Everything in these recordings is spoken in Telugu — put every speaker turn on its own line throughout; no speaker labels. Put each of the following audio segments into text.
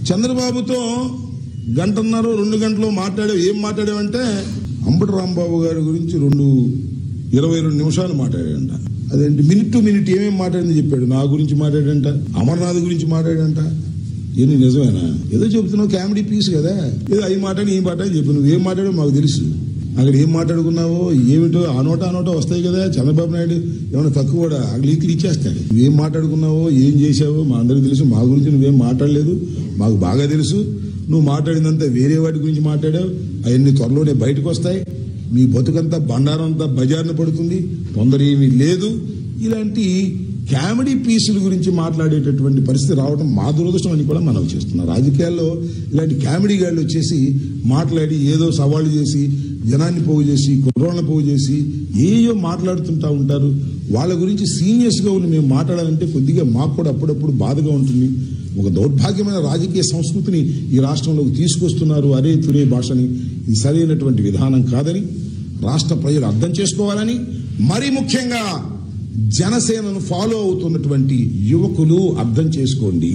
చంద్రబాబుతో గంటన్నర రెండు గంటలు మాట్లాడావు ఏం మాట్లాడావంటే అంబటి రాంబాబు గారి గురించి రెండు ఇరవై రెండు నిమిషాలు మాట్లాడాడంట అదేంటి మినిట్ టు మినిట్ ఏమేం మాట్లాడింది చెప్పాడు నా గురించి మాట్లాడంట అమర్నాథ్ గురించి మాట్లాడంట ఏంది నిజమేనా ఏదో చెబుతున్నావు కామెడీ పీస్ కదా ఏదో అవి మాట్లాడి ఈ మాట అని చెప్పి నువ్వు ఏం మాట్లాడో మాకు తెలుసు అక్కడ ఏం మాట్లాడుకున్నావో ఏమిటో ఆ నోట ఆ నోట వస్తాయి కదా చంద్రబాబు నాయుడు ఏమైనా తక్కువ కూడా ఆ లీకులు ఇచ్చేస్తాడు నువ్వేం మాట్లాడుకున్నావో ఏం చేశావో మా అందరికి తెలుసు మా గురించి నువ్వేం మాట్లాడలేదు మాకు బాగా తెలుసు నువ్వు మాట్లాడిందంతా వేరే వాటి గురించి మాట్లాడావు అవన్నీ త్వరలోనే బయటకు వస్తాయి మీ బతుకంతా బండారం అంతా బజార్న పడుతుంది తొందర ఏమీ లేదు ఇలాంటి కామెడీ పీసుల గురించి మాట్లాడేటటువంటి పరిస్థితి రావడం మా దురదృష్టం అని కూడా మనం చేస్తున్నాం రాజకీయాల్లో ఇలాంటి కామెడీ గాళ్ళు వచ్చేసి మాట్లాడి ఏదో సవాళ్ళు చేసి జనాన్ని పోగు చేసి కుర్రోళ్ళని పోగు చేసి ఏయో మాట్లాడుతుంటా ఉంటారు వాళ్ళ గురించి సీనియర్స్ గా ఉండి మేము మాట్లాడాలంటే కొద్దిగా మాకు కూడా అప్పుడప్పుడు బాధగా ఉంటుంది ఒక దౌర్భాగ్యమైన రాజకీయ సంస్కృతిని ఈ రాష్ట్రంలోకి తీసుకొస్తున్నారు అరే తురే భాషని ఇది సరైనటువంటి విధానం కాదని రాష్ట్ర ప్రజలు అర్థం చేసుకోవాలని మరీ ముఖ్యంగా జనసేనను ఫాలో అవుతున్నటువంటి యువకులు అర్థం చేసుకోండి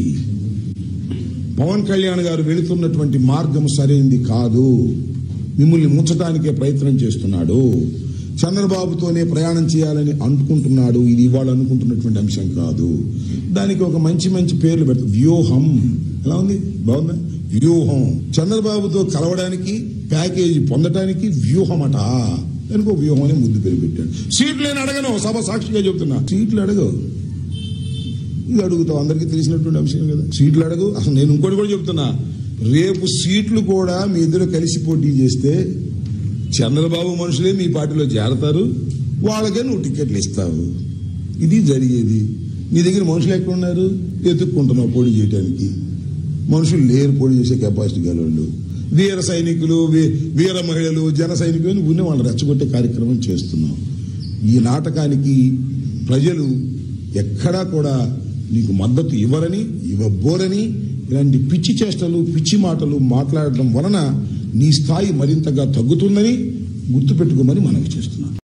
పవన్ కళ్యాణ్ గారు వెళుతున్నటువంటి మార్గం సరైంది కాదు మిమ్మల్ని ముంచడానికే ప్రయత్నం చేస్తున్నాడు చంద్రబాబుతోనే ప్రయాణం చేయాలని అనుకుంటున్నాడు ఇది ఇవాళ అనుకుంటున్నటువంటి అంశం కాదు దానికి ఒక మంచి మంచి పేర్లు పెడతారు వ్యూహం ఎలా ఉంది బాగుందా వ్యూహం చంద్రబాబుతో కలవడానికి ప్యాకేజీ పొందడానికి వ్యూహమట దానికి ఒక వ్యూహం అనే ముద్దు పేరు పెట్టాడు సీట్లు నేను అడగను సభ సాక్షిగా చెబుతున్నా సీట్లు అడగవు ఇది అడుగుతావు అందరికీ తెలిసినటువంటి అంశం కదా సీట్లు అడగు అసలు నేను ఇంకోటి కూడా చెప్తున్నా రేపు సీట్లు కూడా మీ ఇద్దరు కలిసి పోటీ చేస్తే చంద్రబాబు మనుషులే మీ పార్టీలో చేరతారు వాళ్ళకే నువ్వు టికెట్లు ఇస్తావు ఇది జరిగేది నీ దగ్గర మనుషులు ఎక్కడ ఉన్నారు ఎత్తుక్కుంటున్నావు పోటీ చేయడానికి మనుషులు లేరు పోటీ చేసే కెపాసిటీ గలవాళ్ళు వీర సైనికులు వీ- వీర మహిళలు జన సైనికులు అని ఉన్న వాళ్ళు రెచ్చగొట్టే కార్యక్రమం చేస్తున్నాం ఈ నాటకానికి ప్రజలు ఎక్కడా కూడా నీకు మద్దతు ఇవ్వరని ఇవ్వబోరని ఇలాంటి పిచ్చి చేష్టలు పిచ్చి మాటలు మాట్లాడడం వలన నీ స్థాయి మరింతగా తగ్గుతుందని గుర్తుపెట్టుకోమని మనవి చేస్తున్నాను